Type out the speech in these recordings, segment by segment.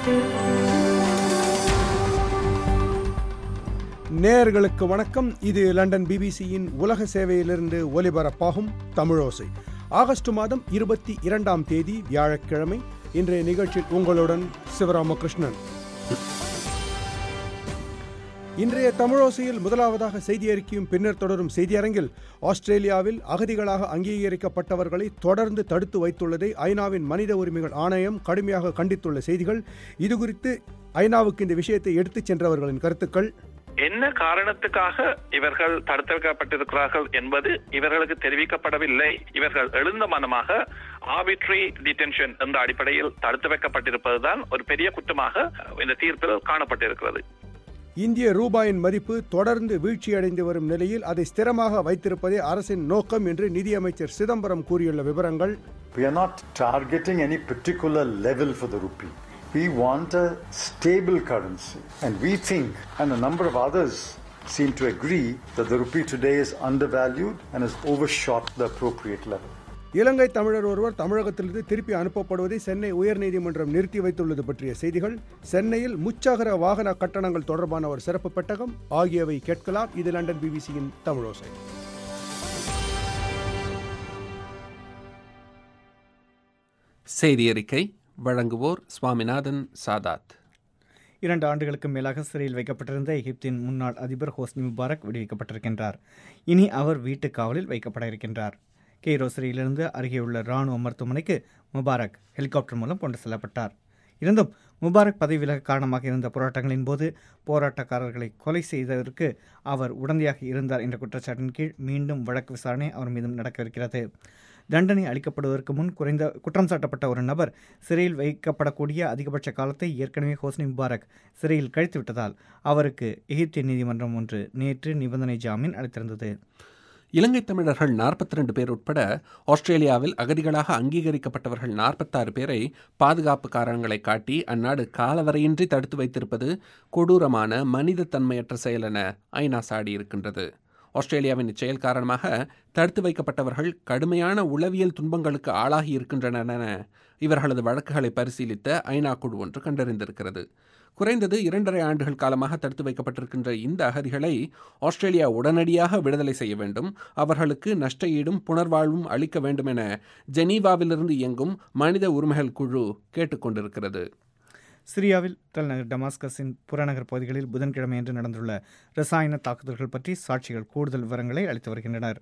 நேயர்களுக்கு வணக்கம் இது லண்டன் பிபிசியின் உலக சேவையிலிருந்து ஒலிபரப்பாகும் தமிழோசை ஆகஸ்ட் மாதம் இருபத்தி இரண்டாம் தேதி வியாழக்கிழமை இன்றைய நிகழ்ச்சியில் உங்களுடன் சிவராமகிருஷ்ணன் இன்றைய தமிழோசையில் முதலாவதாக செய்தி அறிக்கையும் பின்னர் தொடரும் செய்தியரங்கில் ஆஸ்திரேலியாவில் அகதிகளாக அங்கீகரிக்கப்பட்டவர்களை தொடர்ந்து தடுத்து வைத்துள்ளதை ஐநாவின் மனித உரிமைகள் ஆணையம் கடுமையாக கண்டித்துள்ள செய்திகள் இதுகுறித்து ஐநாவுக்கு இந்த விஷயத்தை எடுத்துச் சென்றவர்களின் கருத்துக்கள் என்ன காரணத்துக்காக இவர்கள் தடுத்து வைக்கப்பட்டிருக்கிறார்கள் என்பது இவர்களுக்கு தெரிவிக்கப்படவில்லை இவர்கள் எழுந்த மனமாக ஆபிட்ரி டிடென்ஷன் என்ற அடிப்படையில் தடுத்து வைக்கப்பட்டிருப்பதுதான் ஒரு பெரிய குற்றமாக இந்த தீர்ப்பில் காணப்பட்டிருக்கிறது இந்திய ரூபாயின் மதிப்பு தொடர்ந்து வீழ்ச்சியடைந்து வரும் நிலையில் அதை ஸ்திரமாக வைத்திருப்பதே அரசின் நோக்கம் என்று நிதியமைச்சர் சிதம்பரம் கூறியுள்ள விவரங்கள் We are not targeting any particular level for the rupee. We want a stable currency. And we think, and a number of others seem to agree, that the rupee today is undervalued and has overshot the appropriate level. இலங்கை தமிழர் ஒருவர் தமிழகத்திலிருந்து திருப்பி அனுப்பப்படுவதை சென்னை உயர்நீதிமன்றம் நிறுத்தி வைத்துள்ளது பற்றிய செய்திகள் சென்னையில் முச்சகர வாகன கட்டணங்கள் தொடர்பான ஒரு சிறப்பு பெட்டகம் ஆகியவை கேட்கலாம் இது லண்டன் பிபிசியின் தமிழோசை செய்தி அறிக்கை வழங்குவோர் சுவாமிநாதன் சாதாத் இரண்டு ஆண்டுகளுக்கு மேலாக சிறையில் வைக்கப்பட்டிருந்த எகிப்தின் முன்னாள் அதிபர் ஹோஸ்னி முபாரக் விடுவிக்கப்பட்டிருக்கின்றார் இனி அவர் வீட்டு காவலில் வைக்கப்பட இருக்கின்றார் கெய்ரோ சிறையிலிருந்து அருகேயுள்ள இராணுவ மருத்துவமனைக்கு முபாரக் ஹெலிகாப்டர் மூலம் கொண்டு செல்லப்பட்டார் இருந்தும் முபாரக் பதவி விலக காரணமாக இருந்த போராட்டங்களின் போது போராட்டக்காரர்களை கொலை செய்ததற்கு அவர் உடந்தையாக இருந்தார் என்ற குற்றச்சாட்டின் கீழ் மீண்டும் வழக்கு விசாரணை அவர் மீதும் நடக்கவிருக்கிறது தண்டனை அளிக்கப்படுவதற்கு முன் குறைந்த குற்றம் சாட்டப்பட்ட ஒரு நபர் சிறையில் வைக்கப்படக்கூடிய அதிகபட்ச காலத்தை ஏற்கனவே ஹோஸ்னி முபாரக் சிறையில் கழித்துவிட்டதால் அவருக்கு எகிப்திய நீதிமன்றம் ஒன்று நேற்று நிபந்தனை ஜாமீன் அளித்திருந்தது இலங்கை தமிழர்கள் நாற்பத்தி ரெண்டு பேர் உட்பட ஆஸ்திரேலியாவில் அகதிகளாக அங்கீகரிக்கப்பட்டவர்கள் நாற்பத்தாறு பேரை பாதுகாப்பு காரணங்களை காட்டி அந்நாடு காலவரையின்றி தடுத்து வைத்திருப்பது கொடூரமான மனித தன்மையற்ற செயல் என ஐநா சாடியிருக்கின்றது ஆஸ்திரேலியாவின் இச்செயல் காரணமாக தடுத்து வைக்கப்பட்டவர்கள் கடுமையான உளவியல் துன்பங்களுக்கு ஆளாகி இருக்கின்றனர் என இவர்களது வழக்குகளை பரிசீலித்த ஐநா குழு ஒன்று கண்டறிந்திருக்கிறது குறைந்தது இரண்டரை ஆண்டுகள் காலமாக தடுத்து வைக்கப்பட்டிருக்கின்ற இந்த அகதிகளை ஆஸ்திரேலியா உடனடியாக விடுதலை செய்ய வேண்டும் அவர்களுக்கு நஷ்ட ஈடும் புனர்வாழ்வும் அளிக்க வேண்டும் என ஜெனீவாவிலிருந்து இயங்கும் மனித உரிமைகள் குழு கேட்டுக்கொண்டிருக்கிறது சிரியாவில் தலைநகர் டமாஸ்கஸின் புறநகர் பகுதிகளில் புதன்கிழமையன்று நடந்துள்ள ரசாயன தாக்குதல்கள் பற்றி சாட்சிகள் கூடுதல் விவரங்களை அளித்து வருகின்றனர்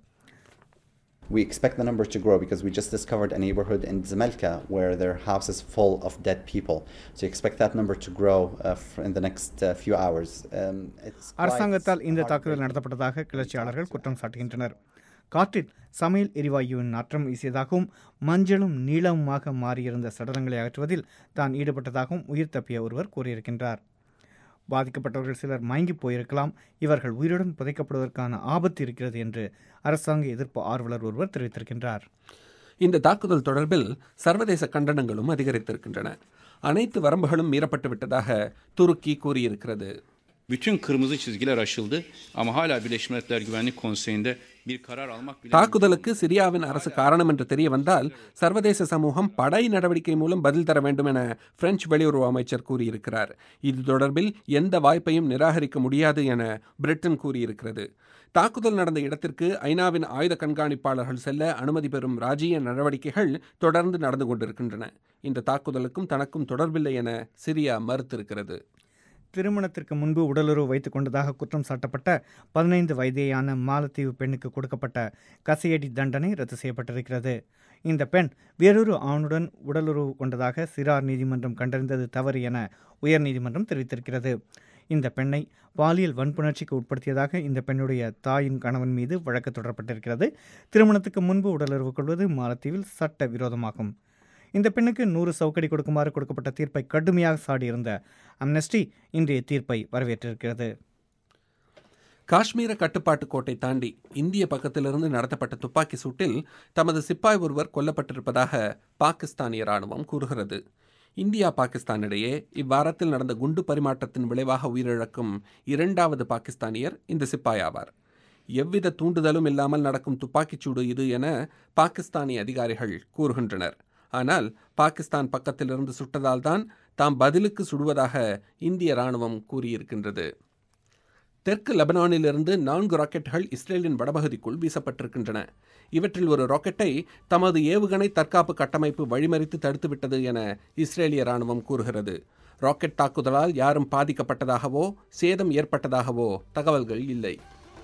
We expect the numbers to grow because we just discovered a neighborhood in Zemelka where their house is full of dead people. So expect that number to grow uh, f- in the next uh, few hours. Um, it's quite அரசாங்கத்தால் இந்த தாக்குதல் heartbreaking. நடத்தப்பட்டதாக கிளர்ச்சியாளர்கள் குற்றம் சாட்டுகின்றனர் காற்றில் சமையல் எரிவாயுவின் நாற்றம் வீசியதாகவும் மஞ்சளும் நீளமுமாக மாறியிருந்த சடலங்களை அகற்றுவதில் தான் ஈடுபட்டதாகவும் உயிர் தப்பிய ஒருவர் கூறியிருக்கின்றார் பாதிக்கப்பட்டவர்கள் சிலர் மயங்கி போயிருக்கலாம் இவர்கள் உயிருடன் புதைக்கப்படுவதற்கான ஆபத்து இருக்கிறது என்று அரசாங்க எதிர்ப்பு ஆர்வலர் ஒருவர் தெரிவித்திருக்கின்றார் இந்த தாக்குதல் தொடர்பில் சர்வதேச கண்டனங்களும் அதிகரித்திருக்கின்றன அனைத்து வரம்புகளும் மீறப்பட்டு விட்டதாக துருக்கி கூறியிருக்கிறது Bütün kırmızı çizgiler aşıldı ama hala Birleşmiş Milletler Güvenlik Konseyi'nde bir karar almak bile தாக்குதலுக்கு சிரியாவின் அரசு காரணம் என்று தெரிய வந்தால் சர்வதேச சமூகம் படை நடவடிக்கை மூலம் பதில் தர வேண்டும் என பிரெஞ்சு வெளியுறவு அமைச்சர் கூறியிருக்கிறார் இது தொடர்பில் எந்த வாய்ப்பையும் நிராகரிக்க முடியாது என பிரிட்டன் கூறியிருக்கிறது தாக்குதல் நடந்த இடத்திற்கு ஐநாவின் ஆயுத கண்காணிப்பாளர்கள் செல்ல அனுமதி பெறும் ராஜீய நடவடிக்கைகள் தொடர்ந்து நடந்து கொண்டிருக்கின்றன இந்த தாக்குதலுக்கும் தனக்கும் தொடர்பில்லை என சிரியா மறுத்திருக்கிறது திருமணத்திற்கு முன்பு உடலுறவு வைத்துக் கொண்டதாக குற்றம் சாட்டப்பட்ட பதினைந்து வயதேயான மாலத்தீவு பெண்ணுக்கு கொடுக்கப்பட்ட கசையடி தண்டனை ரத்து செய்யப்பட்டிருக்கிறது இந்த பெண் வேறொரு ஆணுடன் உடலுறவு கொண்டதாக சிறார் நீதிமன்றம் கண்டறிந்தது தவறு என உயர்நீதிமன்றம் தெரிவித்திருக்கிறது இந்த பெண்ணை பாலியல் வன்புணர்ச்சிக்கு உட்படுத்தியதாக இந்த பெண்ணுடைய தாயின் கணவன் மீது வழக்கு தொடரப்பட்டிருக்கிறது திருமணத்துக்கு முன்பு உடலுறவு கொள்வது மாலத்தீவில் சட்ட விரோதமாகும் இந்த பெண்ணுக்கு நூறு சவுக்கடி கொடுக்குமாறு கொடுக்கப்பட்ட தீர்ப்பை கடுமையாக சாடியிருந்த அம்னஸ்டி இன்றைய தீர்ப்பை வரவேற்றிருக்கிறது காஷ்மீர கட்டுப்பாட்டு கோட்டை தாண்டி இந்திய பக்கத்திலிருந்து நடத்தப்பட்ட துப்பாக்கி சூட்டில் தமது சிப்பாய் ஒருவர் கொல்லப்பட்டிருப்பதாக பாகிஸ்தானிய ராணுவம் கூறுகிறது இந்தியா பாகிஸ்தான் இடையே இவ்வாரத்தில் நடந்த குண்டு பரிமாற்றத்தின் விளைவாக உயிரிழக்கும் இரண்டாவது பாகிஸ்தானியர் இந்த சிப்பாய் ஆவார் எவ்வித தூண்டுதலும் இல்லாமல் நடக்கும் துப்பாக்கிச்சூடு இது என பாகிஸ்தானிய அதிகாரிகள் கூறுகின்றனர் ஆனால் பாகிஸ்தான் பக்கத்திலிருந்து சுட்டதால்தான் தாம் பதிலுக்கு சுடுவதாக இந்திய ராணுவம் கூறியிருக்கின்றது தெற்கு லெபனானிலிருந்து நான்கு ராக்கெட்டுகள் இஸ்ரேலின் வடபகுதிக்குள் வீசப்பட்டிருக்கின்றன இவற்றில் ஒரு ராக்கெட்டை தமது ஏவுகணை தற்காப்பு கட்டமைப்பு வழிமறித்து தடுத்துவிட்டது என இஸ்ரேலிய ராணுவம் கூறுகிறது ராக்கெட் தாக்குதலால் யாரும் பாதிக்கப்பட்டதாகவோ சேதம் ஏற்பட்டதாகவோ தகவல்கள் இல்லை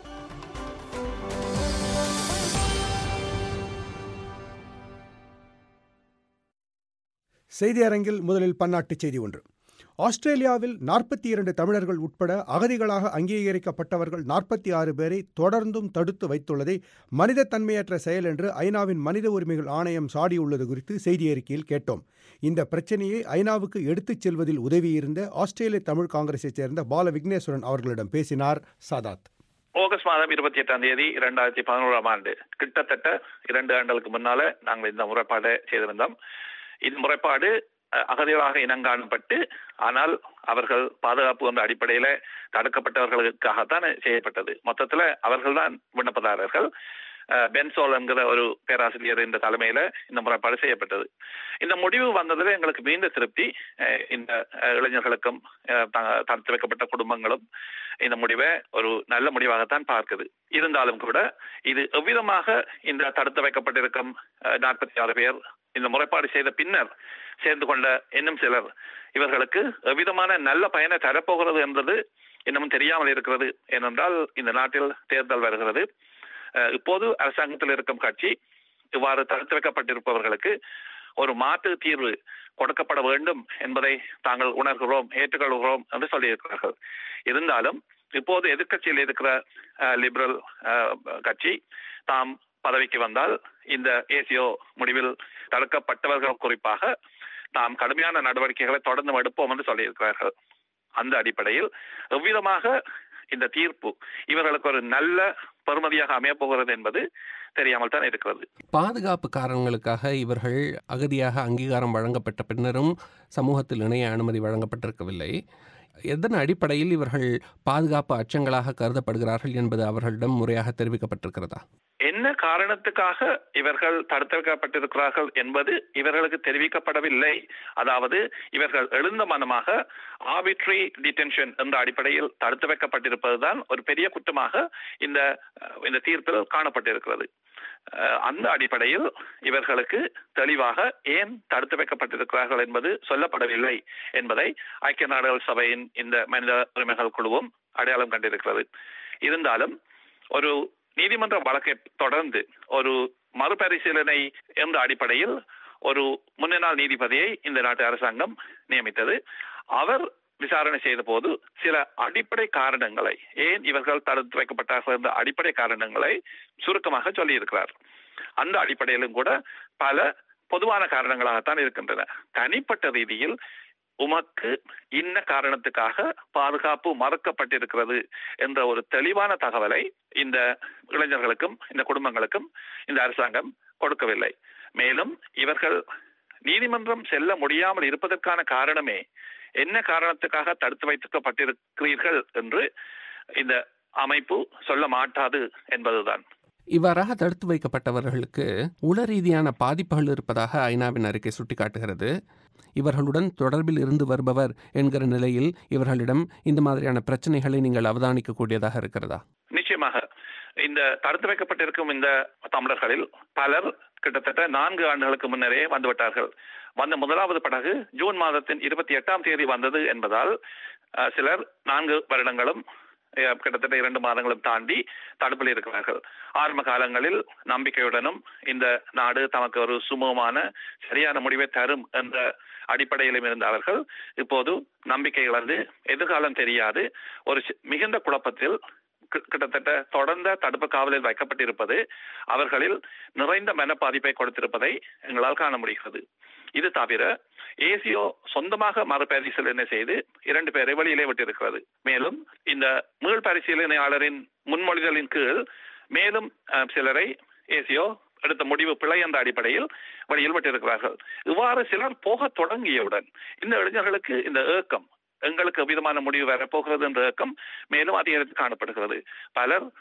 செய்தி அரங்கில் முதலில் பன்னாட்டு செய்தி ஒன்று ஆஸ்திரேலியாவில் நாற்பத்தி இரண்டு தமிழர்கள் உட்பட அகதிகளாக அங்கீகரிக்கப்பட்டவர்கள் நாற்பத்தி ஆறு பேரை தொடர்ந்தும் தடுத்து வைத்துள்ளதை மனிதத்தன்மையற்ற செயல் என்று ஐநாவின் மனித உரிமைகள் ஆணையம் சாடியுள்ளது குறித்து செய்தி அறிக்கையில் கேட்டோம் இந்த பிரச்சனையை ஐநாவுக்கு எடுத்துச் செல்வதில் உதவியிருந்த ஆஸ்திரேலிய தமிழ் காங்கிரஸைச் சேர்ந்த பால விக்னேஸ்வரன் அவர்களிடம் பேசினார் சாதாத் ஆகஸ்ட் மாதம் இருபத்தி எட்டாம் தேதி இரண்டாயிரத்தி பதினோராம் ஆண்டு கிட்டத்தட்ட இரண்டு ஆண்டுகளுக்கு முன்னால நாங்கள் இந்த முறைப்பாடை செய்திருந்தோம் இந்த முறைப்பாடு அகதிகளாக இனங்காணப்பட்டு ஆனால் அவர்கள் பாதுகாப்பு என்ற அடிப்படையில தடுக்கப்பட்டவர்களுக்காகத்தான் செய்யப்பட்டது மொத்தத்துல அவர்கள்தான் விண்ணப்பதாரர்கள் பென்சோல் என்கிற ஒரு பேராசிரியர் என்ற தலைமையில இந்த முறைப்பாடு செய்யப்பட்டது இந்த முடிவு வந்ததுல எங்களுக்கு மிகுந்த திருப்தி இந்த இளைஞர்களுக்கும் தடுத்து வைக்கப்பட்ட குடும்பங்களும் இந்த முடிவை ஒரு நல்ல முடிவாகத்தான் பார்க்குது இருந்தாலும் கூட இது எவ்விதமாக இந்த தடுத்து வைக்கப்பட்டிருக்கும் நாற்பத்தி ஆறு பேர் இந்த முறைப்பாடு செய்த பின்னர் சேர்ந்து கொண்ட இன்னும் சிலர் இவர்களுக்கு எவ்விதமான நல்ல பயனை தரப்போகிறது என்பது இன்னமும் தெரியாமல் இருக்கிறது ஏனென்றால் இந்த நாட்டில் தேர்தல் வருகிறது இப்போது அரசாங்கத்தில் இருக்கும் கட்சி இவ்வாறு தடுத்து வைக்கப்பட்டிருப்பவர்களுக்கு ஒரு மாற்று தீர்வு கொடுக்கப்பட வேண்டும் என்பதை தாங்கள் உணர்கிறோம் ஏற்றுக்கொள்கிறோம் என்று சொல்லியிருக்கிறார்கள் இருந்தாலும் இப்போது எதிர்கட்சியில் இருக்கிற லிபரல் கட்சி தாம் பதவிக்கு வந்தால் இந்த ஏசியோ முடிவில் தடுக்கப்பட்டவர்கள் குறிப்பாக தாம் கடுமையான நடவடிக்கைகளை தொடர்ந்து எடுப்போம் என்று சொல்லியிருக்கிறார்கள் அந்த அடிப்படையில் எவ்விதமாக இந்த தீர்ப்பு இவர்களுக்கு ஒரு நல்ல பெறுமதியாக அமையப் போகிறது என்பது தெரியாமல் தான் இருக்கிறது பாதுகாப்பு காரணங்களுக்காக இவர்கள் அகதியாக அங்கீகாரம் வழங்கப்பட்ட பின்னரும் சமூகத்தில் இணைய அனுமதி வழங்கப்பட்டிருக்கவில்லை எதன் அடிப்படையில் இவர்கள் பாதுகாப்பு அச்சங்களாக கருதப்படுகிறார்கள் என்பது அவர்களிடம் முறையாக தெரிவிக்கப்பட்டிருக்கிறதா என்ன காரணத்துக்காக இவர்கள் தடுத்து வைக்கப்பட்டிருக்கிறார்கள் என்பது இவர்களுக்கு தெரிவிக்கப்படவில்லை அதாவது இவர்கள் எழுந்த மனமாக ஆபிட்ரி டிடென்ஷன் என்ற அடிப்படையில் தடுத்து வைக்கப்பட்டிருப்பதுதான் ஒரு பெரிய குற்றமாக இந்த இந்த தீர்ப்பில் காணப்பட்டிருக்கிறது அந்த அடிப்படையில் இவர்களுக்கு தெளிவாக ஏன் தடுத்து வைக்கப்பட்டிருக்கிறார்கள் என்பது சொல்லப்படவில்லை என்பதை ஐக்கிய நாடுகள் சபையின் இந்த மனித உரிமைகள் குழுவும் அடையாளம் கண்டிருக்கிறது இருந்தாலும் ஒரு நீதிமன்ற வழக்கை தொடர்ந்து ஒரு மறுபரிசீலனை என்ற அடிப்படையில் ஒரு முன்னாள் நீதிபதியை இந்த நாட்டு அரசாங்கம் நியமித்தது அவர் விசாரணை செய்த போது சில அடிப்படை காரணங்களை ஏன் இவர்கள் தடுத்து வைக்கப்பட்டார்கள் என்ற அடிப்படை காரணங்களை சுருக்கமாக சொல்லியிருக்கிறார் அந்த அடிப்படையிலும் கூட பல பொதுவான காரணங்களாகத்தான் இருக்கின்றன தனிப்பட்ட ரீதியில் உமக்கு இன்ன காரணத்துக்காக பாதுகாப்பு மறுக்கப்பட்டிருக்கிறது என்ற ஒரு தெளிவான தகவலை இந்த இளைஞர்களுக்கும் இந்த குடும்பங்களுக்கும் இந்த அரசாங்கம் கொடுக்கவில்லை மேலும் இவர்கள் நீதிமன்றம் செல்ல முடியாமல் இருப்பதற்கான காரணமே என்ன காரணத்துக்காக தடுத்து வைக்கப்பட்டிருக்கிறீர்கள் என்று இந்த அமைப்பு சொல்ல மாட்டாது என்பதுதான் இவ்வாறாக தடுத்து வைக்கப்பட்டவர்களுக்கு உள ரீதியான பாதிப்புகள் இருப்பதாக ஐநாவின் அறிக்கை சுட்டிக்காட்டுகிறது இவர்களுடன் தொடர்பில் இருந்து வருபவர் என்கிற நிலையில் இவர்களிடம் இந்த மாதிரியான பிரச்சனைகளை நீங்கள் அவதானிக்க கூடியதாக இருக்கிறதா நிச்சயமாக இந்த தடுத்து வைக்கப்பட்டிருக்கும் இந்த தமிழர்களில் பலர் கிட்டத்தட்ட நான்கு ஆண்டுகளுக்கு முன்னரே வந்துவிட்டார்கள் வந்த முதலாவது படகு ஜூன் மாதத்தின் இருபத்தி எட்டாம் தேதி வந்தது என்பதால் சிலர் நான்கு வருடங்களும் கிட்டத்தட்ட இரண்டு மாதங்களும் தாண்டி தடுப்பில் இருக்கிறார்கள் ஆரம்ப காலங்களில் நம்பிக்கையுடனும் இந்த நாடு தமக்கு ஒரு சுமூகமான சரியான முடிவை தரும் என்ற அடிப்படையிலும் இருந்த அவர்கள் இப்போது நம்பிக்கை இழந்து எதிர்காலம் தெரியாது ஒரு மிகுந்த குழப்பத்தில் கிட்டத்தட்ட தொடர்ந்த தடுப்பு காவலில் வைக்கப்பட்டிருப்பது அவர்களில் நிறைந்த மன பாதிப்பை கொடுத்திருப்பதை எங்களால் காண முடிகிறது இது தவிர ஏசியோ சொந்தமாக மறுபரிசீலனை செய்து இரண்டு பேரை வெளியிலே விட்டிருக்கிறது மேலும் இந்த மீள் பரிசீலனையாளரின் முன்மொழிதலின் கீழ் மேலும் சிலரை ஏசியோ எடுத்த முடிவு பிழை என்ற அடிப்படையில் வெளியில் விட்டிருக்கிறார்கள் இவ்வாறு சிலர் போக தொடங்கியவுடன் இந்த இளைஞர்களுக்கு இந்த ஏக்கம் எங்களுக்கு விதமான முடிவு வரப்போகிறது என்ற ஏக்கம் மேலும் அதிகரித்து காணப்படுகிறது பலர்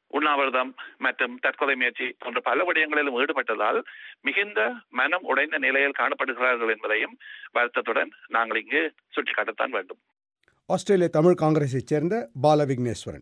உண்ணாவிரதம் மற்றும் தற்கொலை முயற்சி போன்ற பல விடயங்களிலும் ஈடுபட்டதால் மிகுந்த மனம் உடைந்த நிலையில் காணப்படுகிறார்கள் என்பதையும் வருத்தத்துடன் நாங்கள் இங்கு சுட்டிக்காட்டத்தான் வேண்டும் ஆஸ்திரேலிய தமிழ் காங்கிரஸைச் சேர்ந்த பால விக்னேஸ்வரன்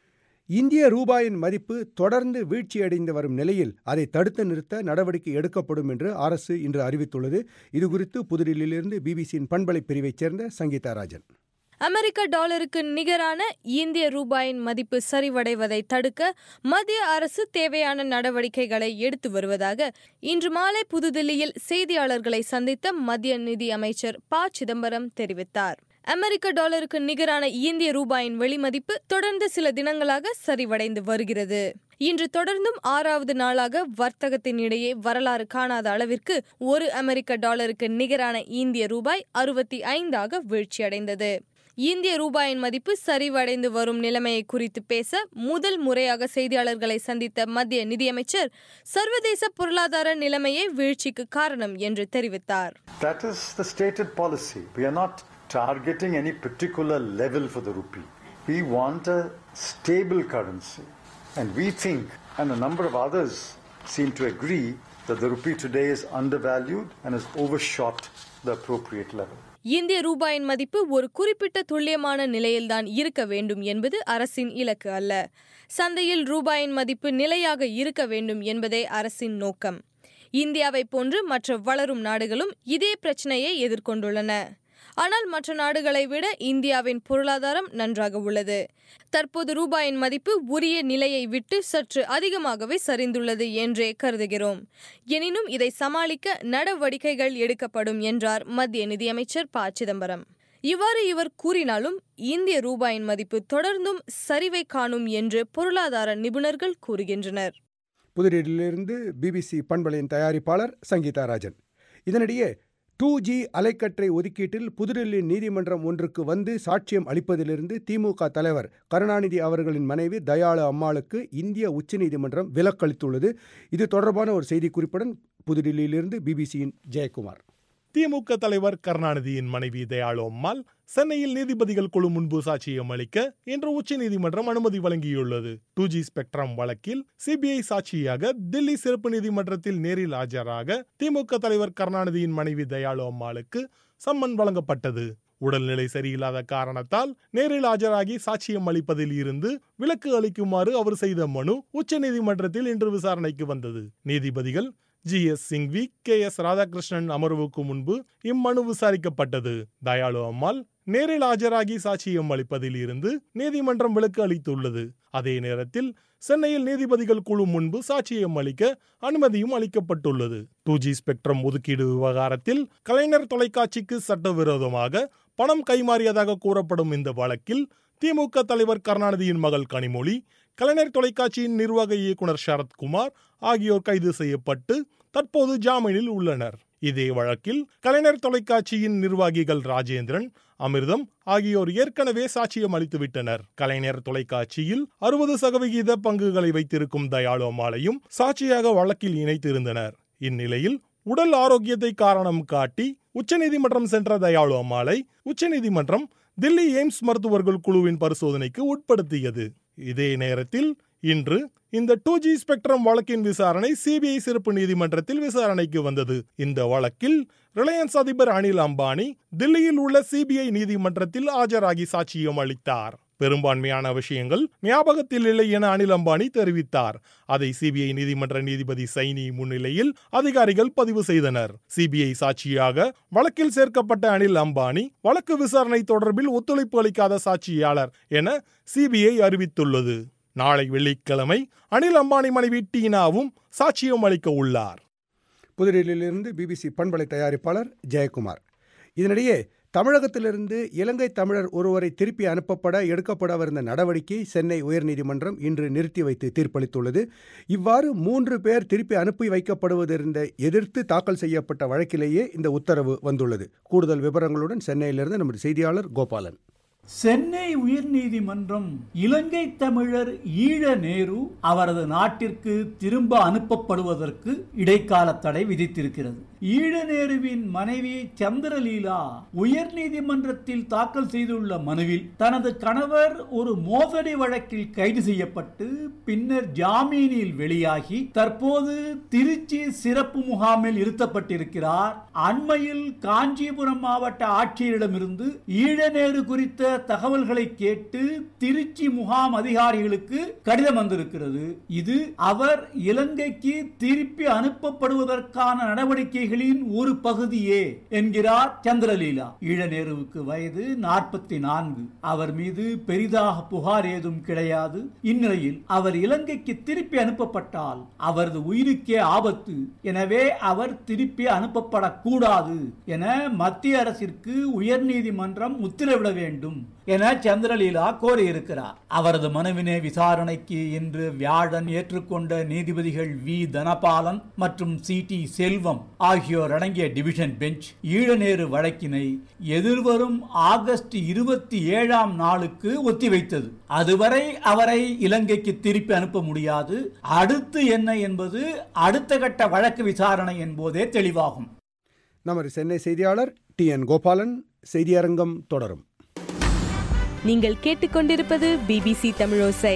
இந்திய ரூபாயின் மதிப்பு தொடர்ந்து வீழ்ச்சியடைந்து வரும் நிலையில் அதை தடுத்து நிறுத்த நடவடிக்கை எடுக்கப்படும் என்று அரசு இன்று அறிவித்துள்ளது இதுகுறித்து புதுடில்லியிலிருந்து பிபிசியின் பண்பலை பிரிவைச் சேர்ந்த சங்கீதா ராஜன் அமெரிக்க டாலருக்கு நிகரான இந்திய ரூபாயின் மதிப்பு சரிவடைவதை தடுக்க மத்திய அரசு தேவையான நடவடிக்கைகளை எடுத்து வருவதாக இன்று மாலை புதுதில்லியில் செய்தியாளர்களை சந்தித்த மத்திய நிதி அமைச்சர் ப சிதம்பரம் தெரிவித்தார் அமெரிக்க டாலருக்கு நிகரான இந்திய ரூபாயின் வெளிமதிப்பு தொடர்ந்து சில தினங்களாக சரிவடைந்து வருகிறது இன்று தொடர்ந்தும் ஆறாவது நாளாக வர்த்தகத்தின் இடையே வரலாறு காணாத அளவிற்கு ஒரு அமெரிக்க டாலருக்கு நிகரான இந்திய ரூபாய் அறுபத்தி ஐந்தாக வீழ்ச்சியடைந்தது இந்திய ரூபாயின் மதிப்பு சரிவடைந்து வரும் நிலைமையை குறித்து பேச முதல் முறையாக செய்தியாளர்களை சந்தித்த மத்திய நிதியமைச்சர் சர்வதேச பொருளாதார நிலைமையே வீழ்ச்சிக்கு காரணம் என்று தெரிவித்தார் That is the stated policy. We are not targeting any particular level for the rupee. We want a stable currency. And we think, and a number of others seem to agree, that the rupee today is undervalued and has overshot the appropriate level. இந்திய ரூபாயின் மதிப்பு ஒரு குறிப்பிட்ட துல்லியமான நிலையில்தான் இருக்க வேண்டும் என்பது அரசின் இலக்கு அல்ல சந்தையில் ரூபாயின் மதிப்பு நிலையாக இருக்க வேண்டும் என்பதே அரசின் நோக்கம் இந்தியாவை போன்று மற்ற வளரும் நாடுகளும் இதே பிரச்சனையை எதிர்கொண்டுள்ளன ஆனால் மற்ற நாடுகளை விட இந்தியாவின் பொருளாதாரம் நன்றாக உள்ளது தற்போது ரூபாயின் மதிப்பு உரிய நிலையை விட்டு சற்று அதிகமாகவே சரிந்துள்ளது என்றே கருதுகிறோம் எனினும் இதை சமாளிக்க நடவடிக்கைகள் எடுக்கப்படும் என்றார் மத்திய நிதியமைச்சர் ப சிதம்பரம் இவ்வாறு இவர் கூறினாலும் இந்திய ரூபாயின் மதிப்பு தொடர்ந்தும் சரிவை காணும் என்று பொருளாதார நிபுணர்கள் கூறுகின்றனர் புதுடில்லியிலிருந்து பிபிசி பண்பலையின் தயாரிப்பாளர் சங்கீதா ராஜன் இதனிடையே டூ ஜி அலைக்கற்றை ஒதுக்கீட்டில் புதுடில்லி நீதிமன்றம் ஒன்றுக்கு வந்து சாட்சியம் அளிப்பதிலிருந்து திமுக தலைவர் கருணாநிதி அவர்களின் மனைவி தயாளு அம்மாளுக்கு இந்திய உச்சநீதிமன்றம் விலக்களித்துள்ளது இது தொடர்பான ஒரு செய்திக்குறிப்புடன் புதுடில்லியிலிருந்து பிபிசியின் ஜெயக்குமார் திமுக தலைவர் கருணாநிதியின் மனைவி தயாளு அம்மாள் சென்னையில் நீதிபதிகள் குழு முன்பு சாட்சியம் அளிக்க இன்று உச்சநீதிமன்றம் அனுமதி வழங்கியுள்ளது டூ ஜி ஸ்பெக்ட்ரம் வழக்கில் சிபிஐ சாட்சியாக தில்லி சிறப்பு நீதிமன்றத்தில் நேரில் ஆஜராக திமுக தலைவர் கருணாநிதியின் மனைவி தயாளு அம்மாளுக்கு சம்மன் வழங்கப்பட்டது உடல்நிலை சரியில்லாத காரணத்தால் நேரில் ஆஜராகி சாட்சியம் அளிப்பதில் இருந்து விலக்கு அளிக்குமாறு அவர் செய்த மனு உச்சநீதிமன்றத்தில் இன்று விசாரணைக்கு வந்தது நீதிபதிகள் G S Singhvi K S Radhakrishnan அமர்வுக்கு முன்பு இம்மனு விசாரிக்கப்பட்டது தயாளு அம்மாள் நேரில் ஆஜராகி சாட்சியம் அளிப்பதில் இருந்து நீதிமன்றம் விலக்கு அளித்துள்ளது அதே நேரத்தில் சென்னையில் நீதிபதிகள் குழு முன்பு சாட்சியம் அளிக்க அனுமதியும் அளிக்கப்பட்டுள்ளது டூ ஜி ஸ்பெக்ட்ரம் ஒதுக்கீடு விவகாரத்தில் கலைஞர் தொலைக்காட்சிக்கு சட்டவிரோதமாக பணம் கைமாறியதாக கூறப்படும் இந்த வழக்கில் திமுக தலைவர் கருணாநிதியின் மகள் கனிமொழி கலைஞர் தொலைக்காட்சியின் நிர்வாக இயக்குனர் சரத்குமார் ஆகியோர் கைது செய்யப்பட்டு தற்போது ஜாமீனில் உள்ளனர் இதே வழக்கில் கலைஞர் தொலைக்காட்சியின் நிர்வாகிகள் ராஜேந்திரன் அமிர்தம் ஆகியோர் ஏற்கனவே சாட்சியம் அளித்துவிட்டனர் கலைஞர் தொலைக்காட்சியில் அறுபது சதவிகித பங்குகளை வைத்திருக்கும் தயாளு அம்மாளையும் சாட்சியாக வழக்கில் இணைத்திருந்தனர் இந்நிலையில் உடல் ஆரோக்கியத்தை காரணம் காட்டி உச்சநீதிமன்றம் சென்ற தயாளு அம்மாளை உச்சநீதிமன்றம் தில்லி எய்ம்ஸ் மருத்துவர்கள் குழுவின் பரிசோதனைக்கு உட்படுத்தியது இதே நேரத்தில் இன்று இந்த டூ ஜி ஸ்பெக்ட்ரம் வழக்கின் விசாரணை சிபிஐ சிறப்பு நீதிமன்றத்தில் விசாரணைக்கு வந்தது இந்த வழக்கில் ரிலையன்ஸ் அதிபர் அனில் அம்பானி தில்லியில் உள்ள சிபிஐ நீதிமன்றத்தில் ஆஜராகி சாட்சியம் அளித்தார் பெரும்பான்மையான விஷயங்கள் ஞாபகத்தில் இல்லை என அனில் அம்பானி தெரிவித்தார் அதை சிபிஐ நீதிமன்ற நீதிபதி சைனி முன்னிலையில் அதிகாரிகள் பதிவு செய்தனர் சிபிஐ சாட்சியாக வழக்கில் சேர்க்கப்பட்ட அனில் அம்பானி வழக்கு விசாரணை தொடர்பில் ஒத்துழைப்பு அளிக்காத சாட்சியாளர் என சிபிஐ அறிவித்துள்ளது நாளை வெள்ளிக்கிழமை அனில் அம்பானி மனைவி டீனாவும் சாட்சியம் அளிக்க உள்ளார் புதுடில்லியிலிருந்து பிபிசி பண்பலை தயாரிப்பாளர் ஜெயக்குமார் இதனிடையே தமிழகத்திலிருந்து இலங்கை தமிழர் ஒருவரை திருப்பி அனுப்பப்பட எடுக்கப்படவிருந்த நடவடிக்கை சென்னை உயர்நீதிமன்றம் இன்று நிறுத்தி வைத்து தீர்ப்பளித்துள்ளது இவ்வாறு மூன்று பேர் திருப்பி அனுப்பி வைக்கப்படுவதிருந்த எதிர்த்து தாக்கல் செய்யப்பட்ட வழக்கிலேயே இந்த உத்தரவு வந்துள்ளது கூடுதல் விவரங்களுடன் சென்னையிலிருந்து நமது செய்தியாளர் கோபாலன் சென்னை உயர்நீதிமன்றம் இலங்கை தமிழர் ஈழ நேரு அவரது நாட்டிற்கு திரும்ப அனுப்பப்படுவதற்கு இடைக்கால தடை விதித்திருக்கிறது ஈழநேருவின் மனைவி சந்திரலீலா உயர்நீதிமன்றத்தில் தாக்கல் செய்துள்ள மனுவில் தனது கணவர் ஒரு மோசடி வழக்கில் கைது செய்யப்பட்டு பின்னர் ஜாமீனில் வெளியாகி தற்போது திருச்சி சிறப்பு முகாமில் இருத்தப்பட்டிருக்கிறார் அண்மையில் காஞ்சிபுரம் மாவட்ட ஆட்சியரிடமிருந்து ஈழநேரு குறித்த தகவல்களை கேட்டு திருச்சி முகாம் அதிகாரிகளுக்கு கடிதம் வந்திருக்கிறது இது அவர் இலங்கைக்கு திருப்பி அனுப்பப்படுவதற்கான நடவடிக்கைகளின் ஒரு பகுதியே என்கிறார் சந்திரலீலா ஈழநேருவுக்கு வயது நாற்பத்தி நான்கு அவர் மீது பெரிதாக புகார் ஏதும் கிடையாது இந்நிலையில் அவர் இலங்கைக்கு திருப்பி அனுப்பப்பட்டால் அவரது உயிருக்கே ஆபத்து எனவே அவர் திருப்பி அனுப்பப்படக்கூடாது என மத்திய அரசிற்கு உயர்நீதிமன்றம் உத்தரவிட வேண்டும் என சந்திரலீலா கோரியிருக்கிறார் அவரது மனுவினை விசாரணைக்கு இன்று வியாழன் ஏற்றுக்கொண்ட நீதிபதிகள் வி தனபாலன் மற்றும் சி டி செல்வம் ஆகியோர் அடங்கிய டிவிஷன் பெஞ்ச் ஈழநேரு வழக்கினை எதிர்வரும் ஆகஸ்ட் இருபத்தி ஏழாம் நாளுக்கு ஒத்திவைத்தது அதுவரை அவரை இலங்கைக்கு திருப்பி அனுப்ப முடியாது அடுத்து என்ன என்பது அடுத்த கட்ட வழக்கு விசாரணை என்பதே தெளிவாகும் நமது சென்னை செய்தியாளர் டி என் கோபாலன் செய்தியரங்கம் தொடரும் நீங்கள் கேட்டுக்கொண்டிருப்பது பிபிசி தமிழோசை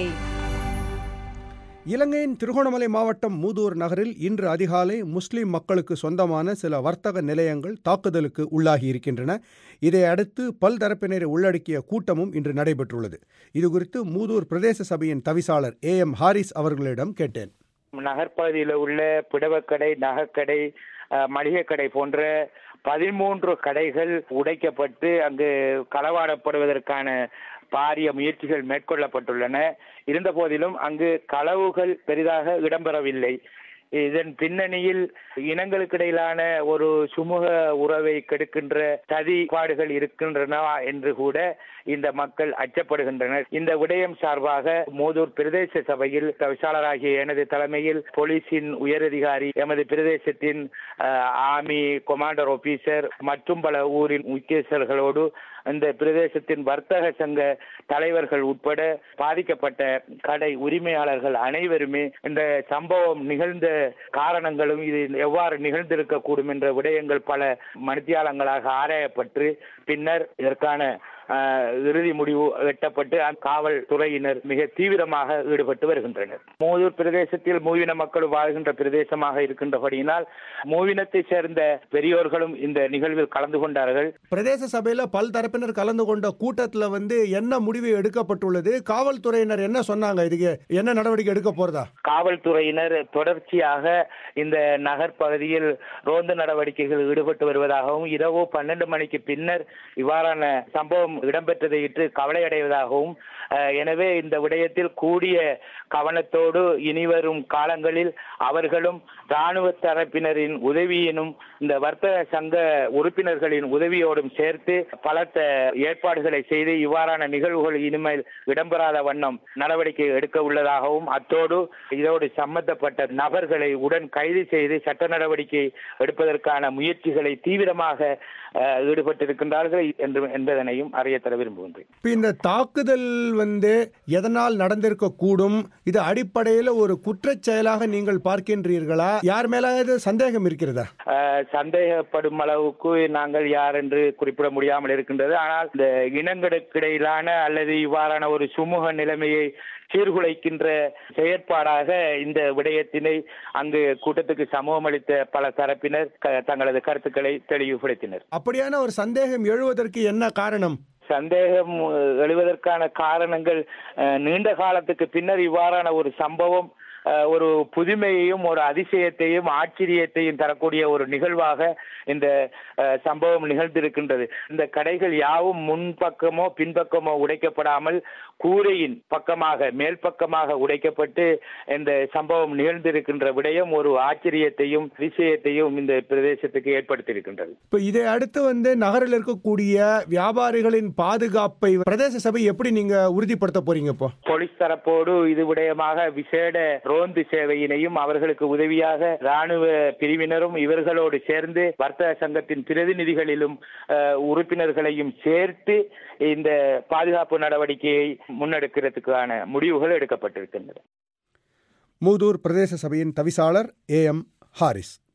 இலங்கையின் திருகோணமலை மாவட்டம் மூதூர் நகரில் இன்று அதிகாலை முஸ்லிம் மக்களுக்கு சொந்தமான சில வர்த்தக நிலையங்கள் தாக்குதலுக்கு உள்ளாகி இருக்கின்றன இதை அடுத்து பல்தரப்பினரை உள்ளடக்கிய கூட்டமும் இன்று நடைபெற்றுள்ளது இதுகுறித்து மூதூர் பிரதேச சபையின் தவிசாளர் ஏ எம் ஹாரிஸ் அவர்களிடம் கேட்டேன் நகர்ப்பகுதியில் உள்ள பிடவக்கடை நகைக்கடை அஹ், மளிகை கடை போன்ற பதிமூன்று கடைகள் உடைக்கப்பட்டு அங்கு களவாடப்படுவதற்கான பாரிய முயற்சிகள் மேற்கொள்ளப்பட்டுள்ளன இருந்த போதிலும் அங்கு களவுகள் பெரிதாக இடம்பெறவில்லை இதன் பின்னணியில் இனங்களுக்கிடையிலான ஒரு சுமூக உறவை கெடுக்கின்ற சதிபாடுகள் இருக்கின்றன என்று கூட இந்த மக்கள் அச்சப்படுகின்றனர் இந்த விடயம் சார்பாக மூதூர் பிரதேச சபையில் தவிசாளராகிய எனது தலைமையில் போலீசின் உயரதிகாரி எமது பிரதேசத்தின் அஹ், ஆர்மி கொமாண்டர் ஆபீசர் மற்றும் பல ஊரின் முக்கியஸ்தர்களோடு இந்த பிரதேசத்தின் வர்த்தக சங்க தலைவர்கள் உட்பட பாதிக்கப்பட்ட கடை உரிமையாளர்கள் அனைவருமே இந்த சம்பவம் நிகழ்ந்த காரணங்களும் இது எவ்வாறு நிகழ்ந்திருக்கக்கூடும் என்ற விடயங்கள் பல மணித்தியாலங்களாக ஆராயப்பட்டு பின்னர் இதற்கான ஆஹ், இறுதி முடிவு எட்டப்பட்டு அந்த காவல்துறையினர் மிக தீவிரமாக ஈடுபட்டு வருகின்றனர் மூதூர் பிரதேசத்தில் மூவின மக்கள் வாழ்கின்ற பிரதேசமாக இருக்கின்றபடியினால் மூவினத்தை சேர்ந்த பெரியோர்களும் இந்த நிகழ்வில் கலந்து கொண்டார்கள் பிரதேச சபையில் பல்தரப்பினர் கலந்து கொண்ட கூட்டத்தில் வந்து என்ன முடிவு எடுக்கப்பட்டுள்ளது காவல்துறையினர் என்ன சொன்னாங்க இதுக்கு என்ன நடவடிக்கை எடுக்க போறதா காவல்துறையினர் தொடர்ச்சியாக இந்த நகர் பகுதியில் ரோந்து நடவடிக்கைகள் ஈடுபட்டு வருவதாகவும் இரவு பன்னெண்டு மணிக்கு பின்னர் இவ்வாறான சம்பவம் இடம்பெற்றதை இட்டு கவலையடைவதாகவும் அஹ், எனவே இந்த விடயத்தில் கூடிய கவனத்தோடு இனிவரும் காலங்களில் அவர்களும் இராணுவ தரப்பினரின் உதவியினும் இந்த வர்த்தக சங்க உறுப்பினர்களின் உதவியோடும் சேர்த்து பலத்த ஏற்பாடுகளை செய்து இவ்வாறான நிகழ்வுகள் இனிமேல் இடம்பெறாத வண்ணம் நடவடிக்கை எடுக்க உள்ளதாகவும் அத்தோடு இதோடு சம்பந்தப்பட்ட நபர்களை உடன் கைது செய்து சட்ட நடவடிக்கை எடுப்பதற்கான முயற்சிகளை தீவிரமாக அஹ், ஈடுபட்டிருக்கின்றார்கள் என்று என்பதனையும் அறிய தர விரும்புகின்றேன் இப்போ இந்த தாக்குதல் வந்து எதனால் நடந்திருக்க கூடும் இது அடிப்படையில் ஒரு குற்றச் செயலாக நீங்கள் பார்க்கின்றீர்களா யார் மேலாவது சந்தேகம் இருக்கிறதா அஹ், சந்தேகப்படும் அளவுக்கு நாங்கள் யார் என்று குறிப்பிட முடியாமல் இருக்கின்றது ஆனால் இந்த இனங்களுக்கிடையிலான அல்லது இவ்வாறான ஒரு சுமூக நிலைமையை சீர்குலைக்கின்ற செயற்பாடாக இந்த விடயத்தினை அங்கு கூட்டத்துக்கு சமூகம் அளித்த பல தரப்பினர் க- தங்களது கருத்துக்களை தெளிவுபடுத்தினர் அப்படியான ஒரு சந்தேகம் எழுவதற்கு என்ன காரணம் சந்தேகம் அஹ், எழுவதற்கான காரணங்கள் அஹ், நீண்ட காலத்துக்கு பின்னர் இவ்வாறான ஒரு சம்பவம் அஹ், ஒரு புதுமையையும் ஒரு அதிசயத்தையும் ஆச்சரியத்தையும் தரக்கூடிய ஒரு நிகழ்வாக இந்த அஹ், சம்பவம் நிகழ்ந்திருக்கின்றது இந்த கடைகள் யாவும் முன்பக்கமோ பின்பக்கமோ உடைக்கப்படாமல் கூரையின் பக்கமாக மேல் பக்கமாக உடைக்கப்பட்டு இந்த சம்பவம் நிகழ்ந்திருக்கின்ற விடயம் ஒரு ஆச்சரியத்தையும் அதிசயத்தையும் இந்த பிரதேசத்துக்கு ஏற்படுத்தியிருக்கின்றது இப்போ இதை அடுத்து வந்து நகரில் இருக்கக்கூடிய வியாபாரிகளின் பாதுகாப்பை பிரதேச சபை எப்படி நீங்க உறுதிப்படுத்த போறீங்க இப்போ போலீஸ் தரப்போடு இது விடயமாக விசேட ரோந்து சேவையினையும் அவர்களுக்கு உதவியாக ராணுவ பிரிவினரும் இவர்களோடு சேர்ந்து வர்த்தக சங்கத்தின் பிரதிநிதிகளிலும் அஹ், உறுப்பினர்களையும் சேர்த்து இந்த பாதுகாப்பு நடவடிக்கையை முன்னெடுக்கிறதுக்கான முடிவுகள் எடுக்கப்பட்டிருக்கின்றன மூதூர் பிரதேச சபையின் தவிசாளர் ஏ எம் ஹாரிஸ்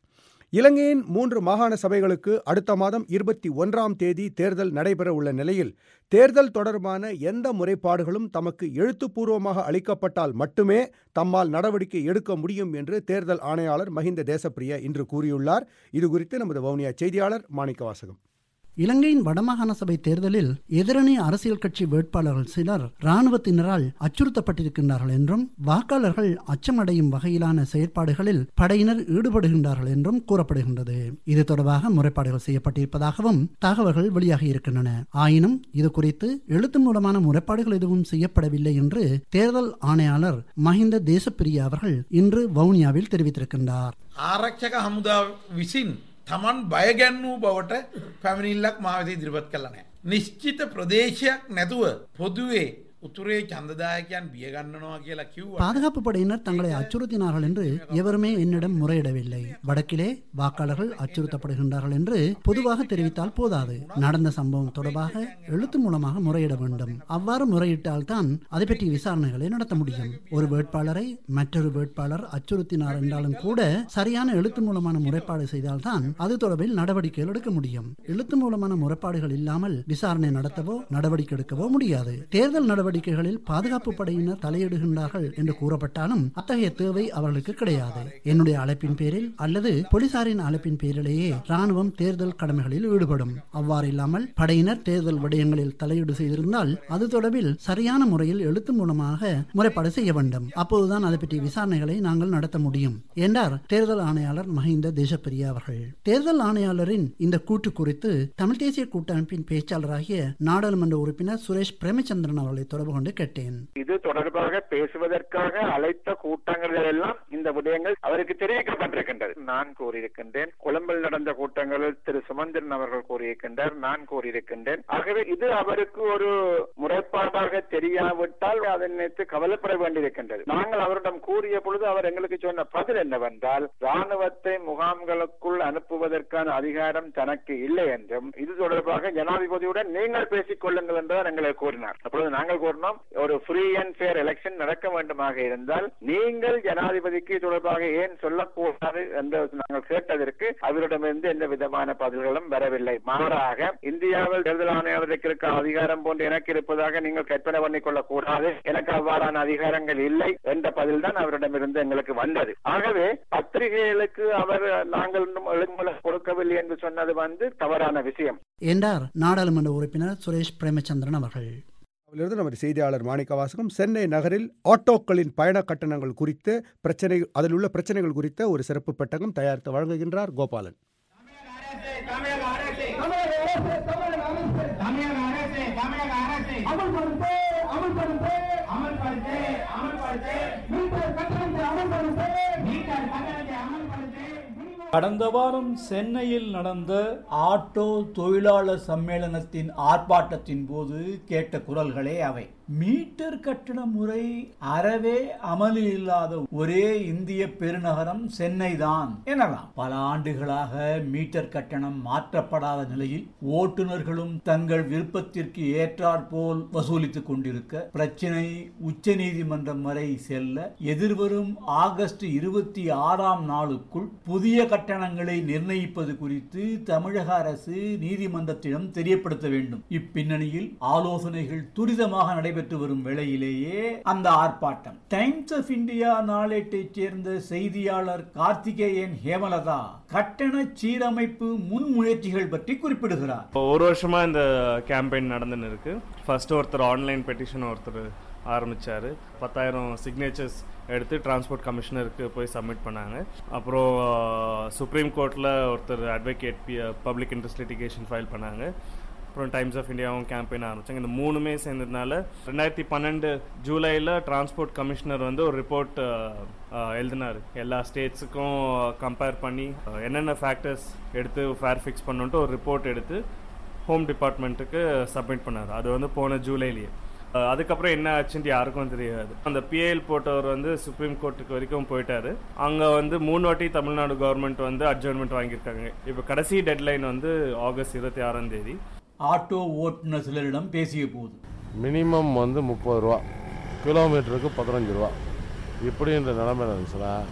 இலங்கையின் மூன்று மாகாண சபைகளுக்கு அடுத்த மாதம் இருபத்தி ஒன்றாம் தேதி தேர்தல் நடைபெற உள்ள நிலையில் தேர்தல் தொடர்பான எந்த முறைப்பாடுகளும் தமக்கு எழுத்துப்பூர்வமாக அளிக்கப்பட்டால் மட்டுமே தம்மால் நடவடிக்கை எடுக்க முடியும் என்று தேர்தல் ஆணையாளர் மஹிந்த தேசப்பிரியா இன்று கூறியுள்ளார் இதுகுறித்து நமது வவுனியா செய்தியாளர் மாணிக்கவாசகம் இலங்கையின் வடமாகாண சபை தேர்தலில் எதிரணி அரசியல் கட்சி வேட்பாளர்கள் சிலர் இராணுவத்தினரால் அச்சுறுத்தப்பட்டிருக்கின்றார்கள் என்றும் வாக்காளர்கள் அச்சமடையும் வகையிலான செயற்பாடுகளில் படையினர் ஈடுபடுகின்றார்கள் என்றும் கூறப்படுகின்றது இது தொடர்பாக முறைப்பாடுகள் செய்யப்பட்டிருப்பதாகவும் தகவல்கள் வெளியாகி இருக்கின்றன ஆயினும் இது குறித்து எழுத்து மூலமான முறைப்பாடுகள் எதுவும் செய்யப்படவில்லை என்று தேர்தல் ஆணையாளர் மஹிந்த தேசப்பிரியா அவர்கள் இன்று வவுனியாவில் தெரிவித்திருக்கின்றார் ආරක්ෂක හමුදා විසින් තමන් බයගැන් වූ බවට පැමිණිල්ලක් මාවති ඉදිරිපත් කළ නෑ. නිශ්චිත ප්‍රදේශයක් නැතුව පොදුවේ උතුරේ චන්දදායකයන් බියගන්නනවා කියලා කිව්ව. பாதுகாப்பு படையினர் தங்களை அச்சுறுத்தினார்கள் என்று எவருமே என்னிடம் முறையிடவில்லை வடக்கிலே வாக்காளர்கள் அச்சுறுத்தப்படுகின்றார்கள் என்று பொதுவாக தெரிவித்தால் போதாது நடந்த சம்பவம் தொடர்பாக எழுத்து மூலமாக முறையிட வேண்டும் அவ்வாறு முறையிட்டால் தான் அதை பற்றிய விசாரணைகளை நடத்த முடியும் ஒரு வேட்பாளரை மற்றொரு வேட்பாளர் அச்சுறுத்தினார் என்றாலும் கூட சரியான எழுத்து மூலமான முறைப்பாடு செய்தால்தான் அது தொடர்பில் நடவடிக்கைகள் எடுக்க முடியும் எழுத்து மூலமான முறைப்பாடுகள் இல்லாமல் விசாரணை நடத்தவோ நடவடிக்கை எடுக்கவோ முடியாது தேர்தல் நடவடிக்கை நடவடிக்கைகளில் பாதுகாப்பு படையினர் தலையிடுகின்றார்கள் என்று கூறப்பட்டாலும் அத்தகைய தேவை அவர்களுக்கு கிடையாது என்னுடைய அழைப்பின் பேரில் அல்லது போலீசாரின் அழைப்பின் பேரிலேயே ராணுவம் தேர்தல் கடமைகளில் ஈடுபடும் அவ்வாறு இல்லாமல் படையினர் தேர்தல் விடயங்களில் தலையீடு செய்திருந்தால் அது தொடர்பில் சரியான முறையில் எழுத்து மூலமாக முறைப்பாடு செய்ய வேண்டும் அப்போதுதான் அதை பற்றிய விசாரணைகளை நாங்கள் நடத்த முடியும் என்றார் தேர்தல் ஆணையாளர் மஹிந்த தேசப்பிரியா அவர்கள் தேர்தல் ஆணையாளரின் இந்த கூட்டு குறித்து தமிழ் தேசிய கூட்டமைப்பின் பேச்சாளராகிய நாடாளுமன்ற உறுப்பினர் சுரேஷ் பிரேமச்சந்திரன் அவர்களை தொடர்பு கொண்டு கேட்டேன் இது தொடர்பாக பேசுவதற்காக அழைத்த கூட்டங்களில் எல்லாம் இந்த விடயங்கள் அவருக்கு தெரிவிக்கப்பட்டிருக்கின்றது நான் கூறியிருக்கின்றேன் கொழும்பில் நடந்த கூட்டங்களில் திரு சுமந்திரன் அவர்கள் கூறியிருக்கின்றார் நான் கூறியிருக்கின்றேன் ஆகவே இது அவருக்கு ஒரு முறைப்பாடாக தெரியாவிட்டால் அதை நினைத்து கவலைப்பட வேண்டியிருக்கின்றது நாங்கள் அவரிடம் கூறிய பொழுது அவர் எங்களுக்கு சொன்ன பதில் என்னவென்றால் ராணுவத்தை முகாம்களுக்குள் அனுப்புவதற்கான அதிகாரம் தனக்கு இல்லை என்றும் இது தொடர்பாக ஜனாதிபதியுடன் நீங்கள் பேசிக் கொள்ளுங்கள் என்றுதான் எங்களை கூறினார் அப்பொழுது நாங்கள் கூறினோம் ஒரு ஃப்ரீ அண்ட் ஃபேர் எலெக்ஷன் நடக்க வேண்டுமாக இருந்தால் நீங்கள் ஜனாதிபதிக்கு தொடர்பாக ஏன் சொல்லக்கூடாது என்று நாங்கள் கேட்டதற்கு அவரிடமிருந்து எந்த விதமான பதில்களும் வரவில்லை மாறாக இந்தியாவில் தேர்தல் ஆணையாளருக்கு இருக்க அதிகாரம் போன்று எனக்கு இருப்பதாக நீங்கள் கற்பனை பண்ணிக் கொள்ளக் கூடாது எனக்கு அவ்வாறான அதிகாரங்கள் இல்லை என்ற பதில் தான் அவரிடமிருந்து எங்களுக்கு வந்தது ஆகவே பத்திரிகைகளுக்கு அவர் நாங்கள் இன்னும் எழுமலை கொடுக்கவில்லை என்று சொன்னது வந்து தவறான விஷயம் என்றார் நாடாளுமன்ற உறுப்பினர் சுரேஷ் பிரேமச்சந்திரன் அவர்கள் அதிலிருந்து நமது செய்தியாளர் மாணிக்கவாசகம் சென்னை நகரில் ஆட்டோக்களின் பயண கட்டணங்கள் குறித்து பிரச்சனை அதில் உள்ள பிரச்சனைகள் குறித்த ஒரு சிறப்பு பெட்டகம் தயாரித்து வழங்குகின்றார் கோபாலன் கடந்த வாரம் சென்னையில் நடந்த ஆட்டோ தொழிலாளர் சம்மேளனத்தின் ஆர்ப்பாட்டத்தின் போது கேட்ட குரல்களே அவை மீட்டர் கட்டண முறை அறவே அமலில் இல்லாத ஒரே இந்திய பெருநகரம் சென்னை தான் எனலாம் பல ஆண்டுகளாக மீட்டர் கட்டணம் மாற்றப்படாத நிலையில் ஓட்டுநர்களும் தங்கள் விருப்பத்திற்கு ஏற்றாற்போல் வசூலித்துக் கொண்டிருக்க பிரச்சினை உச்ச நீதிமன்றம் வரை செல்ல எதிர்வரும் ஆகஸ்ட் இருபத்தி ஆறாம் நாளுக்குள் புதிய கட்டணங்களை நிர்ணயிப்பது குறித்து தமிழக அரசு நீதிமன்றத்திடம் தெரியப்படுத்த வேண்டும் இப்பின்னணியில் ஆலோசனைகள் துரிதமாக நடைபெற்று வரும் வேளையிலேயே அந்த ஆர்ப்பாட்டம் டைம்ஸ் ஆஃப் இந்தியா நாளேட்டைச் சேர்ந்த செய்தியாளர் கார்த்திகேயன் ஹேமலதா கட்டண சீரமைப்பு முன்முயற்சிகள் பற்றி குறிப்பிடுகிறார் ஒரு வருஷமா இந்த கேம்பெயின் நடந்துன்னு இருக்கு ஃபர்ஸ்ட் ஒருத்தர் ஆன்லைன் பெட்டிஷன் ஒருத்தர் ஆரம்பிச்சாரு பத்தாயிரம் சிக்னேச்சர்ஸ் எடுத்து டிரான்ஸ்போர்ட் கமிஷனருக்கு போய் சப்மிட் பண்ணாங்க அப்புறம் சுப்ரீம் கோர்ட்டில் ஒருத்தர் advocate public interest litigation file பண்ணாங்க அப்புறம் டைம்ஸ் ஆஃப் இந்தியாவும் கேம்பெயின் ஆரம்பிச்சாங்க இந்த மூணுமே சேர்ந்ததுனால ரெண்டாயிரத்தி பன்னெண்டு ஜூலையில் டிரான்ஸ்போர்ட் கமிஷனர் வந்து ஒரு ரிப்போர்ட் எழுதினார் எல்லா ஸ்டேட்ஸுக்கும் கம்பேர் பண்ணி என்னென்ன ஃபேக்டர்ஸ் எடுத்து ஃபேர் ஃபிக்ஸ் பண்ணுன்ட்டு ஒரு ரிப்போர்ட் எடுத்து ஹோம் டிபார்ட்மெண்ட்டுக்கு சப்மிட் பண்ணார் அது வந்து போன ஜூலைலேயே அதுக்கப்புறம் என்ன ஆச்சுன்ட்டு யாருக்கும் தெரியாது அந்த பிஏஎல் போட்டவர் வந்து சுப்ரீம் கோர்ட்டுக்கு வரைக்கும் போயிட்டாரு அங்கே வந்து மூணு வாட்டி தமிழ்நாடு கவர்மெண்ட் வந்து அட்ஜர்ன்மெண்ட் வாங்கியிருக்காங்க இப்போ கடைசி டெட்லைன் வந்து ஆகஸ்ட் இருபத்தி ஆறாம் தேதி ஆட்டோ ஓட்டுநர் சிலரிடம் பேசிய போது மினிமம் வந்து முப்பது ரூபா கிலோமீட்டருக்கு பதினஞ்சு ரூபா இப்படின்ற நிலைமையில இருந்துச்சுன்னா